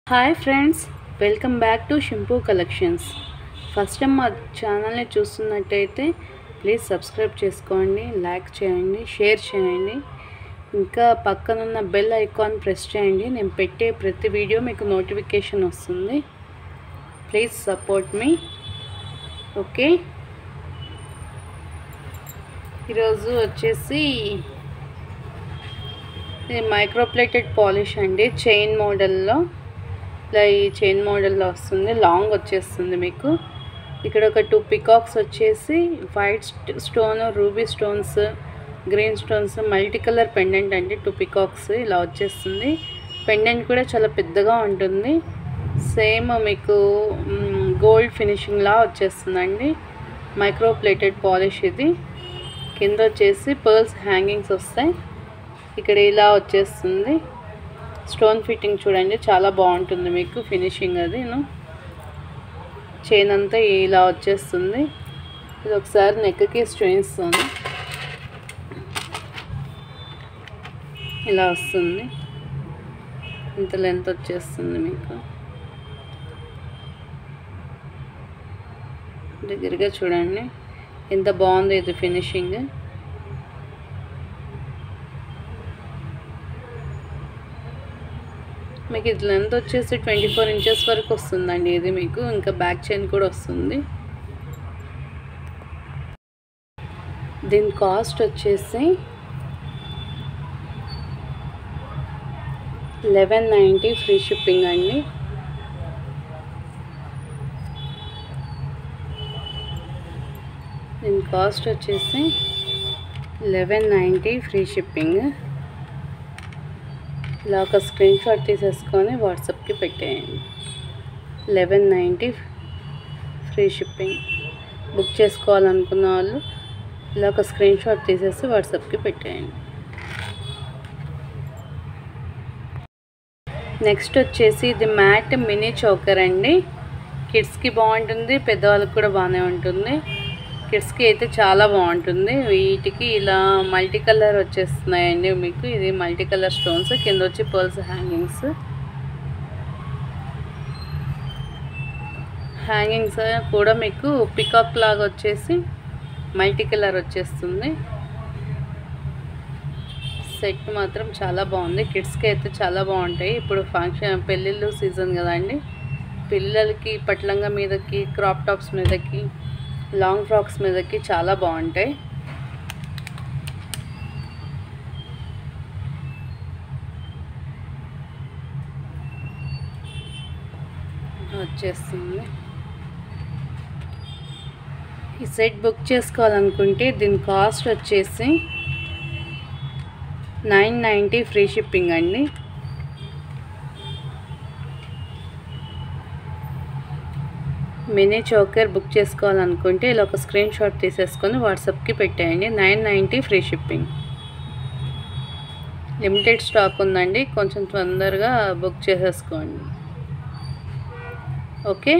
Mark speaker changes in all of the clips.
Speaker 1: hi friends welcome back to Shimpu collections first time మా ఛానల్ని చూస్తున్నట్టయితే ప్లీజ్ సబ్స్క్రైబ్ చేసుకోండి లైక్ చేయండి షేర్ చేయండి ఇంకా పక్కనున్న బెల్ ఐకాన్ ప్రెస్ చేయండి నేను పెట్టే ప్రతి వీడియో మీకు నోటిఫికేషన్ వస్తుంది ప్లీజ్ సపోర్ట్ మీ ఓకే ఈరోజు వచ్చేసి ఇది మైక్రోప్లేటెడ్ పాలిష్ అండి చైన్ మోడల్లో ఇట్లా ఈ చైన్ మోడల్లో వస్తుంది లాంగ్ వచ్చేస్తుంది మీకు ఇక్కడ ఒక టూ పికాక్స్ వచ్చేసి white stone ruby stones green stones multi colour pendant అండి టూ పికాక్స్ ఇలా వచ్చేస్తుంది పెండెంట్ కూడా చాలా పెద్దగా ఉంటుంది సేమ్ మీకు గోల్డ్ ఫినిషింగ్ లా వచ్చేస్తుందండి మైక్రో ప్లేటెడ్ పాలిష్ ఇది కింద వచ్చేసి పర్ల్స్ హ్యాంగింగ్స్ వస్తాయి ఇక్కడ ఇలా వచ్చేస్తుంది స్టోన్ ఫిట్టింగ్ చూడండి చాలా బాగుంటుంది మీకు ఫినిషింగ్ అది చైన్ అంతా ఇలా వచ్చేస్తుంది ఇది ఒకసారి నెక్కి చూపిస్తాను ఇలా వస్తుంది ఇంత లెంత్ వచ్చేస్తుంది మీకు దగ్గరగా చూడండి ఎంత బాగుంది ఇది ఫినిషింగ్ మీకు ఇది లెంత్ వచ్చేసి ట్వంటీ ఫోర్ ఇంచెస్ వరకు వస్తుందండి ఇది మీకు ఇంకా బ్యాక్ చైన్ కూడా వస్తుంది దీని కాస్ట్ వచ్చేసి లెవెన్ నైంటీ ఫ్రీ షిప్పింగ్ అండి దీని కాస్ట్ వచ్చేసి లెవెన్ నైంటీ ఫ్రీ షిప్పింగ్ ఇలా ఒక స్క్రీన్ షాట్ తీసేసుకొని వాట్సాప్కి పెట్టేయండి eleven ninety free shipping book చేసుకోవాలనుకున్న వాళ్ళు ఇలా ఒక స్క్రీన్ షాట్ తీసేసి వాట్సాప్కి పెట్టేయండి నెక్స్ట్ వచ్చేసి ఇది మ్యాట్ మినీ చోకర్ అండి కిడ్స్కి బాగుంటుంది పెద్దవాళ్ళకి కూడా బాగానే ఉంటుంది కిడ్స్కి అయితే చాలా బాగుంటుంది వీటికి ఇలా మల్టీ కలర్ వచ్చేస్తున్నాయండి మీకు ఇది మల్టీ కలర్ స్టోన్స్ కింద వచ్చి పర్ల్స్ హ్యాంగింగ్స్ హ్యాంగింగ్స్ కూడా మీకు పికాక్ లాగా వచ్చేసి మల్టీ కలర్ వచ్చేస్తుంది సెట్ మాత్రం చాలా బాగుంది కిడ్స్కి అయితే చాలా బాగుంటాయి ఇప్పుడు ఫంక్షన్ పెళ్ళిళ్ళు సీజన్ కదండి పిల్లలకి పట్లంగా మీదకి క్రాప్ టాప్స్ మీదకి లాంగ్ ఫ్రాక్స్ మీదకి చాలా బాగుంటాయి వచ్చేస్తుంది ఈ సెట్ బుక్ చేసుకోవాలనుకుంటే దీని కాస్ట్ వచ్చేసి నైన్ నైంటీ ఫ్రీ షిప్పింగ్ అండి మినీ చోకర్ బుక్ చేసుకోవాలనుకుంటే ఇలా ఒక స్క్రీన్ షాట్ తీసేసుకొని వాట్సాప్కి పెట్టేయండి nine ninety free shipping limited stock ఉందండి కొంచెం తొందరగా బుక్ చేసేసుకోండి ఓకే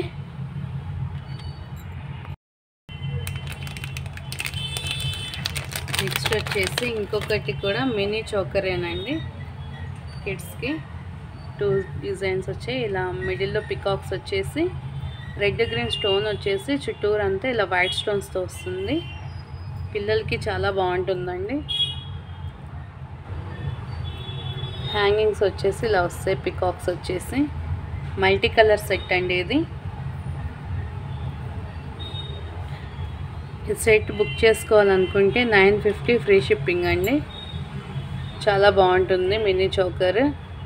Speaker 1: నెక్స్ట్ వచ్చేసి ఇంకొకటి కూడా మినీ చోకరేనండి కిడ్స్కి టూ డిజైన్స్ వచ్చాయి ఇలా మిడిల్లో పికాక్స్ వచ్చేసి రెడ్ గ్రీన్ స్టోన్ వచ్చేసి చుట్టూరు అంతా ఇలా వైట్ స్టోన్స్తో వస్తుంది పిల్లలకి చాలా బాగుంటుందండి హ్యాంగింగ్స్ వచ్చేసి ఇలా వస్తాయి పికాక్స్ వచ్చేసి మల్టీ కలర్ సెట్ అండి ఇది ఈ సెట్ బుక్ చేసుకోవాలనుకుంటే నైన్ ఫిఫ్టీ ఫ్రీ షిప్పింగ్ అండి చాలా బాగుంటుంది మినీ చోకర్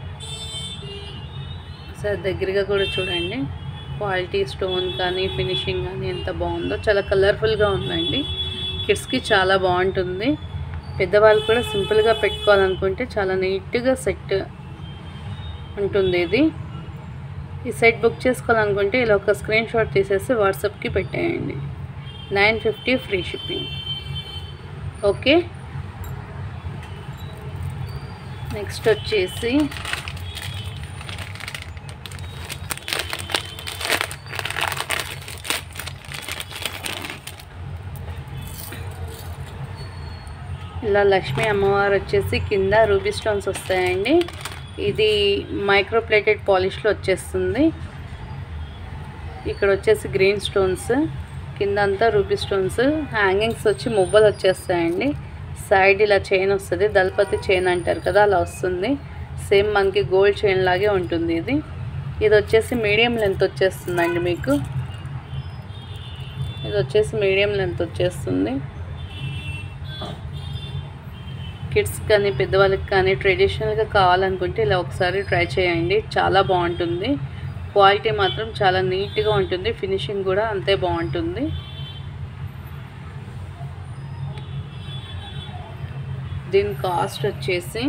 Speaker 1: సార్ దగ్గరగా కూడా చూడండి క్వాలిటీ స్టోన్ కానీ ఫినిషింగ్ కానీ ఎంత బాగుందో చాలా కలర్ఫుల్గా ఉందండి కిడ్స్కి చాలా బాగుంటుంది పెద్దవాళ్ళు కూడా సింపుల్గా పెట్టుకోవాలనుకుంటే చాలా నీట్గా సెట్ ఉంటుంది ఇది ఈ సెట్ బుక్ చేసుకోవాలనుకుంటే ఇలా ఒక స్క్రీన్ షాట్ తీసేసి వాట్సాప్కి పెట్టేయండి nine fifty free shipping okay next వచ్చేసి ఇలా లక్ష్మీ అమ్మవారు వచ్చేసి కింద రూబీ స్టోన్స్ వస్తాయండి ఇది మైక్రో ప్లేటెడ్ పాలిష్లో వచ్చేస్తుంది ఇక్కడ వచ్చేసి గ్రీన్ స్టోన్స్ కింద అంతా రూపీ స్టోన్స్ హ్యాంగింగ్స్ వచ్చి మువ్వలు వచ్చేస్తాయండి సైడ్ ఇలా చైన్ వస్తుంది దళపతి చైన్ అంటారు కదా అలా వస్తుంది సేమ్ మనకి గోల్డ్ చైన్ లాగే ఉంటుంది ఇది ఇది వచ్చేసి మీడియం లెంత్ వచ్చేస్తుందండి మీకు ఇది వచ్చేసి మీడియం లెంత్ వచ్చేస్తుంది కిడ్స్ కానీ పెద్దవాళ్ళకి కానీ ట్రెడిషనల్గా కావాలనుకుంటే ఇలా ఒకసారి ట్రై చేయండి చాలా బాగుంటుంది క్వాలిటీ మాత్రం చాలా నీట్గా ఉంటుంది ఫినిషింగ్ కూడా అంతే బాగుంటుంది దీని కాస్ట్ వచ్చేసి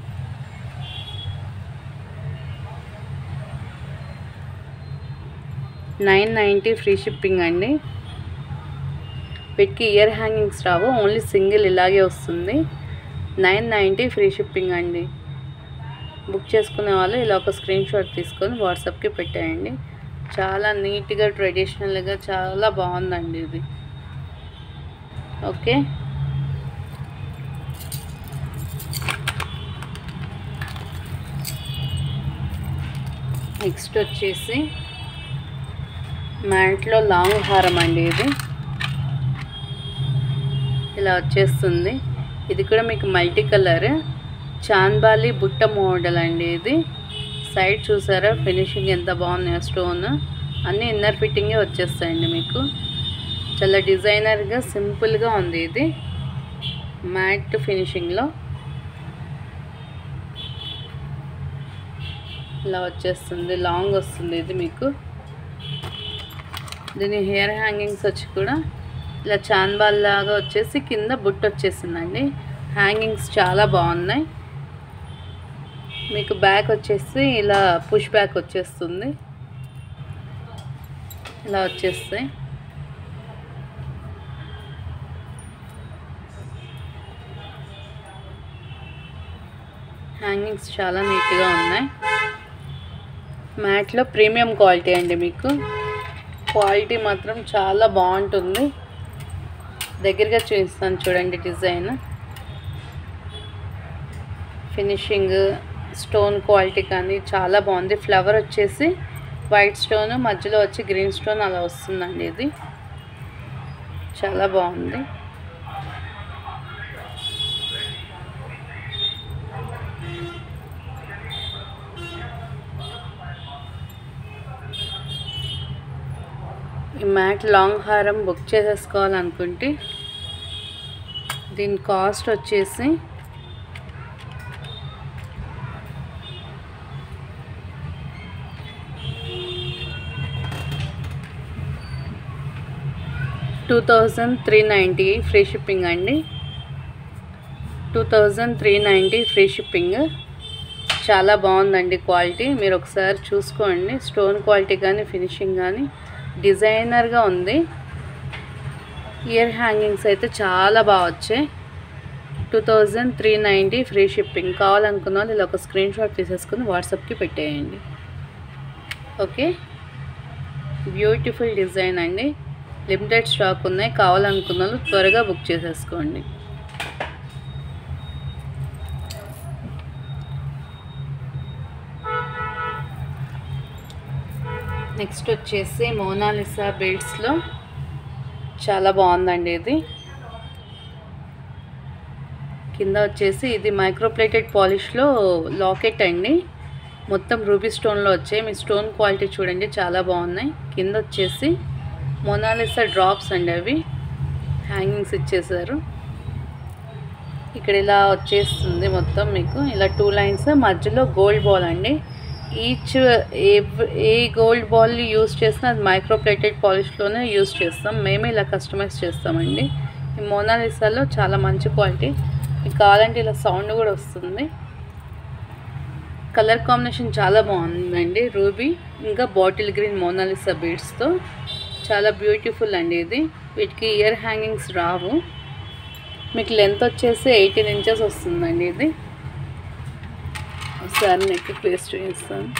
Speaker 1: నైన్ నైంటీ ఫ్రీ షిప్పింగ్ అండి వీటికి ఇయర్ హ్యాంగింగ్స్ రావు ఓన్లీ సింగిల్ ఇలాగే వస్తుంది నైన్ నైంటీ ఫ్రీ షిప్పింగ్ అండి బుక్ చేసుకునే వాళ్ళు ఇలా ఒక స్క్రీన్ షాట్ తీసుకొని వాట్సాప్కి పెట్టేయండి చాలా నీట్గా ట్రెడిషనల్గా చాలా బాగుందండి ఇది ఓకే నెక్స్ట్ వచ్చేసి మ్యాట్లో లాంగ్ హారం అండి ఇది ఇలా వచ్చేస్తుంది ఇది కూడా మీకు మల్టీ కలర్ చాన్బాలి బుట్ట మోడల్ అండి ఇది సైడ్ చూసారా ఫినిషింగ్ ఎంత బాగున్నాయో స్టోన్ అన్నీ ఇన్నర్ ఫిట్టింగే వచ్చేస్తాయండి మీకు చాలా డిజైనర్గా సింపుల్గా ఉంది ఇది మ్యాట్ ఫినిషింగ్లో ఇలా వచ్చేస్తుంది లాంగ్ వస్తుంది ఇది మీకు దీని హెయిర్ హ్యాంగింగ్స్ వచ్చి కూడా ఇలా చాన్బాల్ లాగా వచ్చేసి కింద బుట్ట వచ్చేసిందండి హ్యాంగింగ్స్ చాలా బాగున్నాయి మీకు బ్యాక్ వచ్చేసి ఇలా పుష్ బ్యాక్ వచ్చేస్తుంది ఇలా వచ్చేస్తాయి హ్యాంగింగ్స్ చాలా నీట్గా ఉన్నాయి మ్యాట్లో ప్రీమియం క్వాలిటీ అండి మీకు క్వాలిటీ మాత్రం చాలా బాగుంటుంది దగ్గరగా చూపిస్తాను చూడండి డిజైన్ ఫినిషింగ్ స్టోన్ క్వాలిటీ కానీ చాలా బాగుంది ఫ్లవర్ వచ్చేసి వైట్ స్టోన్ మధ్యలో వచ్చి గ్రీన్ స్టోన్ అలా వస్తుందండి ఇది చాలా బాగుంది ఈ మ్యాట్ లాంగ్ హారం బుక్ చేసేసుకోవాలనుకుంటే దీని కాస్ట్ వచ్చేసి two thousand three ninety free shipping అండి two thousand three ninety free shipping చాలా బాగుందండి క్వాలిటీ మీరు ఒకసారి చూసుకోండి స్టోన్ క్వాలిటీ కానీ ఫినిషింగ్ కానీ డిజైనర్గా ఉంది ఇయర్ హ్యాంగింగ్స్ అయితే చాలా బాగా వచ్చాయి two thousand three ninety free shipping కావాలనుకున్న వాళ్ళు ఇలా ఒక స్క్రీన్ షాట్ తీసేసుకుని వాట్సాప్కి పెట్టేయండి ఓకే బ్యూటిఫుల్ డిజైన్ అండి లిమిటెడ్ స్టాక్ ఉన్నాయి కావాలనుకున్న వాళ్ళు త్వరగా బుక్ చేసేసుకోండి నెక్స్ట్ వచ్చేసి మోనాలిసా బీడ్స్లో చాలా బాగుందండి ఇది కింద వచ్చేసి ఇది మైక్రోప్లేటెడ్ పాలిష్లో లాకెట్ అండి మొత్తం రూబీ స్టోన్లో వచ్చాయి మీ స్టోన్ క్వాలిటీ చూడండి చాలా బాగున్నాయి కింద వచ్చేసి మొనాలిసా డ్రాప్స్ అండి అవి హ్యాంగింగ్స్ ఇచ్చేసారు ఇక్కడ ఇలా వచ్చేస్తుంది మొత్తం మీకు ఇలా టూ లైన్స్ మధ్యలో గోల్డ్ బాల్ అండి each a gold ball use చేసినా అది మైక్రోప్లేటెడ్ పాలిష్లోనే యూస్ చేస్తాం మేమే ఇలా కస్టమైజ్ చేస్తామండి ఈ మోనాలిసాలో చాలా మంచి క్వాలిటీ మీకు కావాలంటే ఇలా సౌండ్ కూడా వస్తుంది కలర్ కాంబినేషన్ చాలా బాగుందండి రూబీ ఇంకా బాటిల్ గ్రీన్ మోనాలిసా బీడ్స్తో చాలా బ్యూటిఫుల్ అండి ఇది వీటికి ఇయర్ హ్యాంగింగ్స్ రావు మీకు లెంత్ వచ్చేసి ఎయిటీన్ ఇంచెస్ వస్తుందండి ఇది ఒకసారి నెక్ ప్లేస్ చేస్తాను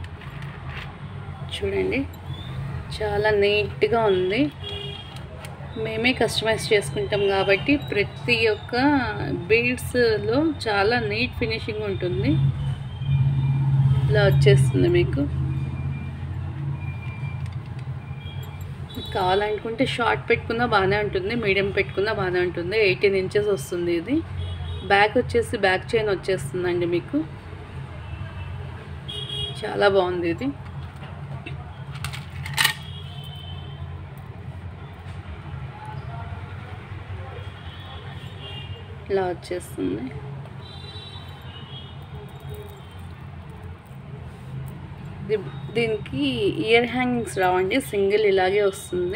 Speaker 1: చూడండి చాలా నీట్గా ఉంది మేమే కస్టమైజ్ చేసుకుంటాం కాబట్టి ప్రతి ఒక్క బీడ్స్లో చాలా నీట్ ఫినిషింగ్ ఉంటుంది ఇలా వచ్చేస్తుంది మీకు మీకు కావాలనుకుంటే షార్ట్ పెట్టుకున్నా బాగానే ఉంటుంది మీడియం పెట్టుకున్నా బాగానే ఉంటుంది ఎయిటీన్ ఇంచెస్ వస్తుంది ఇది బ్యాక్ వచ్చేసి బ్యాక్ చైన్ వచ్చేస్తుందండి మీకు చాలా బాగుంది ఇది ఇలా వచ్చేస్తుంది ఇది- దీనికి ఇయర్ హ్యాంగింగ్స్ రావండి సింగిల్ ఇలాగే వస్తుంది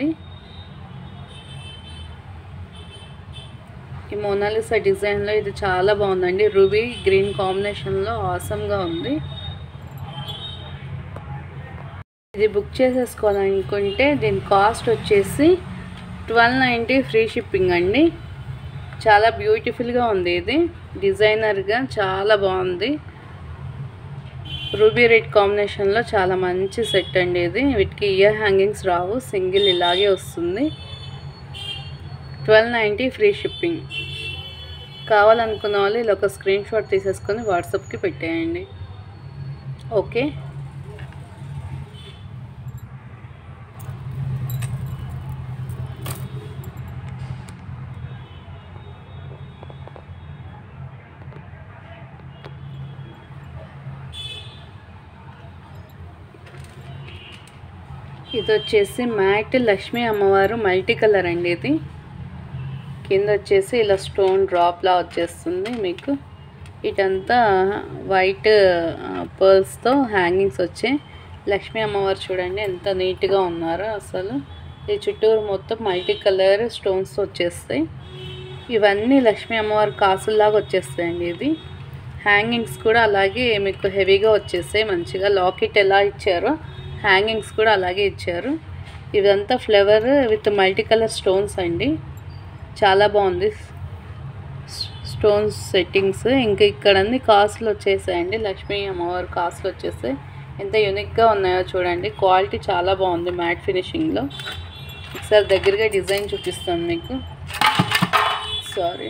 Speaker 1: ఈ మోనాలిసా డిజైన్లో ఇది చాలా బాగుందండి రూబీ గ్రీన్ కాంబినేషన్లో ఆసమ్గా ఉంది ఇది బుక్ చేసేసుకోవాలనుకుంటే దీని కాస్ట్ వచ్చేసి ట్వెల్వ్ నైంటీ ఫ్రీ షిప్పింగ్ అండి చాలా బ్యూటిఫుల్గా ఉంది ఇది డిజైనర్గా చాలా బాగుంది రూబీ రెడ్ కాంబినేషన్లో చాలా మంచి సెట్ అండి ఇది వీటికి ఇయర్ హ్యాంగింగ్స్ రావు సింగిల్ ఇలాగే వస్తుంది ట్వెల్వ్ నైంటీ ఫ్రీ షిప్పింగ్ కావాలనుకున్న వాళ్ళు ఇలా ఒక స్క్రీన్ షాట్ తీసేసుకొని వాట్సాప్కి పెట్టేయండి ఓకే ఇది వచ్చేసి మ్యాట్ లక్ష్మీ అమ్మవారు మల్టీ కలర్ అండి ఇది కింద వచ్చేసి ఇలా స్టోన్ డ్రాప్లా వచ్చేస్తుంది మీకు ఇటంతా వైట్ పర్ల్స్తో హ్యాంగింగ్స్ వచ్చాయి లక్ష్మీ అమ్మవారు చూడండి ఎంత నీట్గా ఉన్నారో అసలు ఈ చుట్టూరు మొత్తం మల్టీ కలర్ స్టోన్స్ వచ్చేస్తాయి ఇవన్నీ లక్ష్మీ అమ్మవారి కాసుల్లాగా వచ్చేస్తాయండి ఇది హ్యాంగింగ్స్ కూడా అలాగే మీకు హెవీగా వచ్చేసాయి మంచిగా లాకెట్ ఎలా ఇచ్చారో హ్యాంగింగ్స్ కూడా అలాగే ఇచ్చారు ఇదంతా flower with multi colour stones అండి చాలా బాగుంది స్టోన్స్ సెట్టింగ్స్ ఇంకా ఇక్కడ అన్ని కాసులు వచ్చేసాయండి లక్ష్మీ అమ్మవారు కాసులు వచ్చేసాయి ఎంత యూనిక్గా ఉన్నాయో చూడండి క్వాలిటీ చాలా బాగుంది మ్యాట్ ఫినిషింగ్లో ఒకసారి దగ్గరగా డిజైన్ చూపిస్తాను మీకు సారీ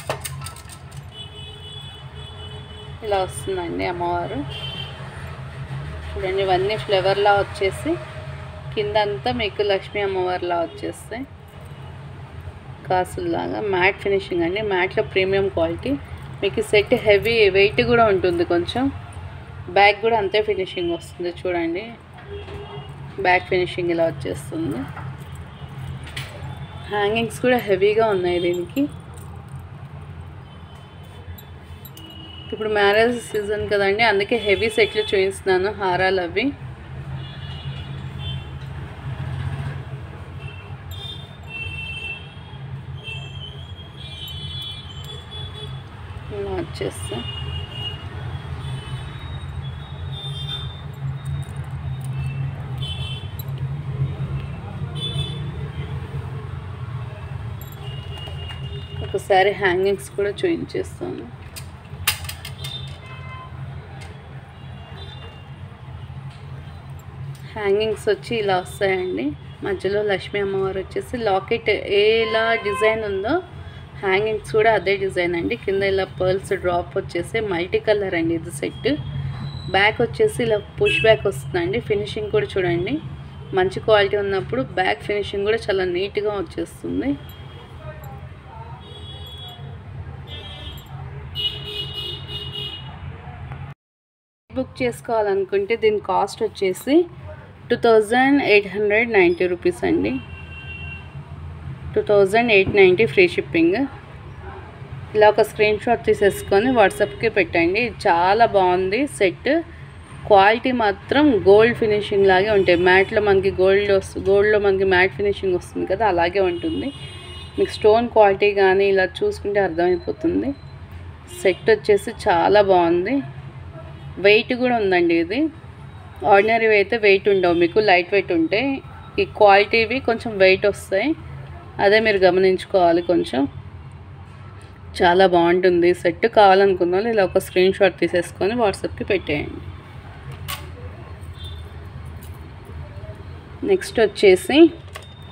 Speaker 1: ఇలా వస్తుందండి అమ్మవారు చూడండి ఇవన్నీ ఫ్లేవర్లా వచ్చేసి కింద అంతా మీకు లక్ష్మీ అమ్మవారిలా వచ్చేస్తాయి కాసుల్లాగా మ్యాట్ ఫినిషింగ్ అండి మ్యాట్లో ప్రీమియం క్వాలిటీ మీకు సెట్ హెవీ వెయిట్ కూడా ఉంటుంది కొంచెం బ్యాక్ కూడా అంతే ఫినిషింగ్ వస్తుంది చూడండి బ్యాక్ ఫినిషింగ్ ఇలా వచ్చేస్తుంది హ్యాంగింగ్స్ కూడా హెవీగా ఉన్నాయి దీనికి ఇప్పుడు మ్యారేజ్ సీజన్ కదండి అందుకే హెవీ సెట్లు చూపిస్తున్నాను హారాలు అవి ఇలా వచ్చేస్తా ఒకసారి హ్యాంగింగ్స్ కూడా చూపించేస్తాను హ్యాంగింగ్స్ వచ్చి ఇలా వస్తాయండి మధ్యలో లక్ష్మీ అమ్మవారు వచ్చేసి లాకెట్ ఎలా డిజైన్ ఉందో హ్యాంగింగ్స్ కూడా అదే డిజైన్ అండి కింద ఇలా పర్ల్స్ డ్రాప్ వచ్చేసి మల్టీ కలర్ అండి ఇది సెట్ బ్యాక్ వచ్చేసి ఇలా పుష్ బ్యాక్ వస్తుందండి ఫినిషింగ్ కూడా చూడండి మంచి క్వాలిటీ ఉన్నప్పుడు బ్యాక్ ఫినిషింగ్ కూడా చాలా నీట్గా వచ్చేస్తుంది బుక్ చేసుకోవాలనుకుంటే దీని కాస్ట్ వచ్చేసి two thousand eight hundred ninety rupees అండి two thousand eight ninety free shipping ఇలా ఒక స్క్రీన్ షాట్ తీసేసుకొని వాట్సాప్కి పెట్టండి ఇది చాలా బాగుంది సెట్ క్వాలిటీ మాత్రం గోల్డ్ ఫినిషింగ్ లాగే ఉంటాయి మ్యాట్లో మనకి గోల్డ్ వస్తుంది గోల్డ్లో మనకి మ్యాట్ ఫినిషింగ్ వస్తుంది కదా అలాగే ఉంటుంది మీకు స్టోన్ క్వాలిటీ కానీ ఇలా చూసుకుంటే అర్థమైపోతుంది సెట్ వచ్చేసి చాలా బాగుంది వెయిట్ కూడా ఉందండి ఇది ఆర్డినరీ అయితే వెయిట్ ఉండవు మీకు లైట్ వెయిట్ ఉంటాయి ఈ క్వాలిటీవి కొంచెం వెయిట్ వస్తాయి అదే మీరు గమనించుకోవాలి కొంచెం చాలా బాగుంటుంది సెట్ కావాలనుకున్న వాళ్ళు ఇలా ఒక స్క్రీన్ షాట్ తీసేసుకొని వాట్సాప్కి పెట్టేయండి నెక్స్ట్ వచ్చేసి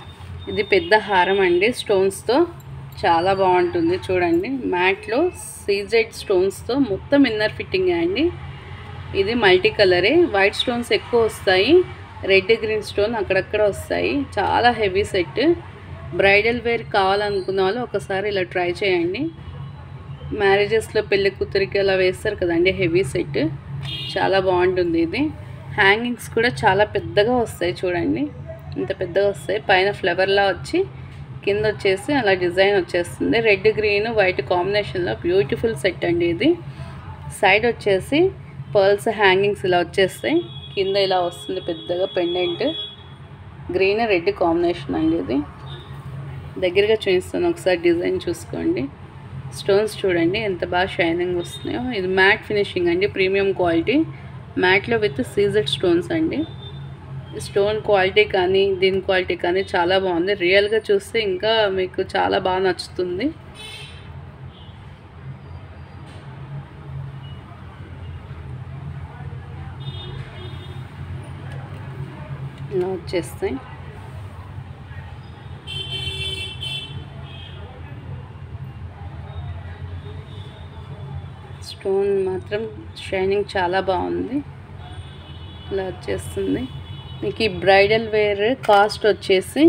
Speaker 1: ఇది పెద్ద హారం అండి స్టోన్స్తో చాలా బాగుంటుంది చూడండి మ్యాట్లో సీజెడ్ స్టోన్స్తో మొత్తం ఇన్నర్ ఫిట్టింగ్ అండి ఇది మల్టీ కలరే వైట్ స్టోన్స్ ఎక్కువ వస్తాయి రెడ్ గ్రీన్ స్టోన్ అక్కడక్కడ వస్తాయి చాలా హెవీ సెట్ బ్రైడల్ వేర్ కావాలనుకున్న వాళ్ళు ఒకసారి ఇలా ట్రై చేయండి మ్యారేజెస్లో పెళ్లి కూతురికి అలా వేస్తారు కదండి హెవీ సెట్ చాలా బాగుంటుంది ఇది హ్యాంగింగ్స్ కూడా చాలా పెద్దగా వస్తాయి చూడండి ఇంత పెద్దగా వస్తాయి పైన ఫ్లవర్లా వచ్చి కింద వచ్చేసి అలా డిజైన్ వచ్చేస్తుంది రెడ్ గ్రీన్ వైట్ కాంబినేషన్లో బ్యూటిఫుల్ సెట్ అండి ఇది సైడ్ వచ్చేసి పర్ల్స్ హ్యాంగింగ్స్ ఇలా వచ్చేస్తాయి కింద ఇలా వస్తుంది పెద్దగా పెండెంట్ గ్రీన్ రెడ్ కాంబినేషన్ అండి ఇది దగ్గరగా చూపిస్తాను ఒకసారి డిజైన్ చూసుకోండి స్టోన్స్ చూడండి ఎంత బాగా షైనింగ్ వస్తున్నాయో ఇది మ్యాట్ ఫినిషింగ్ అండి ప్రీమియం క్వాలిటీ మ్యాట్లో విత్ సీజెడ్ స్టోన్స్ అండి స్టోన్ క్వాలిటీ కానీ దీని క్వాలిటీ కానీ చాలా బాగుంది రియల్గా చూస్తే ఇంకా మీకు చాలా బాగా నచ్చుతుంది ఇలా వచ్చేస్తాయి స్టోన్ మాత్రం షైనింగ్ చాలా బాగుంది ఇలా వచ్చేస్తుంది మీకు ఈ బ్రైడల్ వేర్ కాస్ట్ వచ్చేసి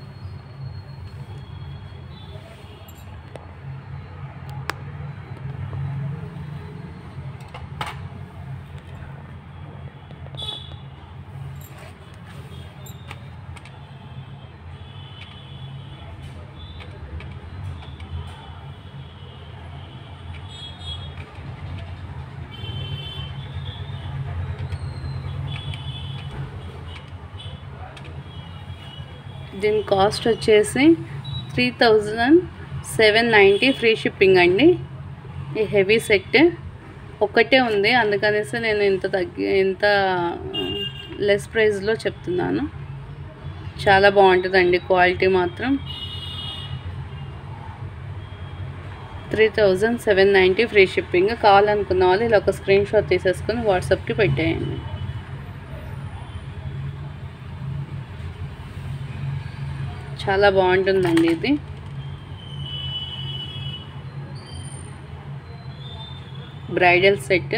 Speaker 1: దీని కాస్ట్ వచ్చేసి three thousand seven ninety free shipping అండి ఈ హెవీ సెట్ ఒక్కటే ఉంది అందుకనేసి నేను ఇంత తగ్గి ఇంత లెస్ ప్రైస్లో చెప్తున్నాను చాలా బాగుంటుందండి క్వాలిటీ మాత్రం three thousand seven ninety free shipping కావాలనుకున్న వాళ్ళు ఇలా ఒక స్క్రీన్ షాట్ తీసేసుకొని వాట్సాప్కి పెట్టేయండి చాలా బాగుంటుందండి ఇది bridal set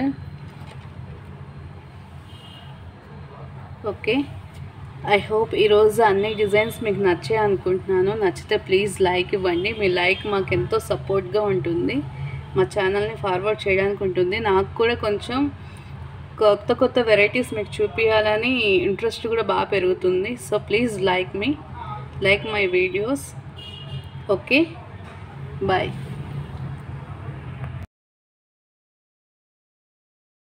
Speaker 1: okay I hope ఈరోజు అన్ని డిజైన్స్ మీకు నచ్చాయి అనుకుంటున్నాను నచ్చితే ప్లీజ్ లైక్ ఇవ్వండి మీ లైక్ మాకు ఎంతో సపోర్ట్గా ఉంటుంది మా ఛానల్ని ఫార్వర్డ్ చేయడానికి ఉంటుంది నాకు కూడా కొంచెం కొత్త కొత్త వెరైటీస్ మీకు చూపించాలని ఇంట్రెస్ట్ కూడా బాగా పెరుగుతుంది సో ప్లీజ్ లైక్ మీ like my videos okay bye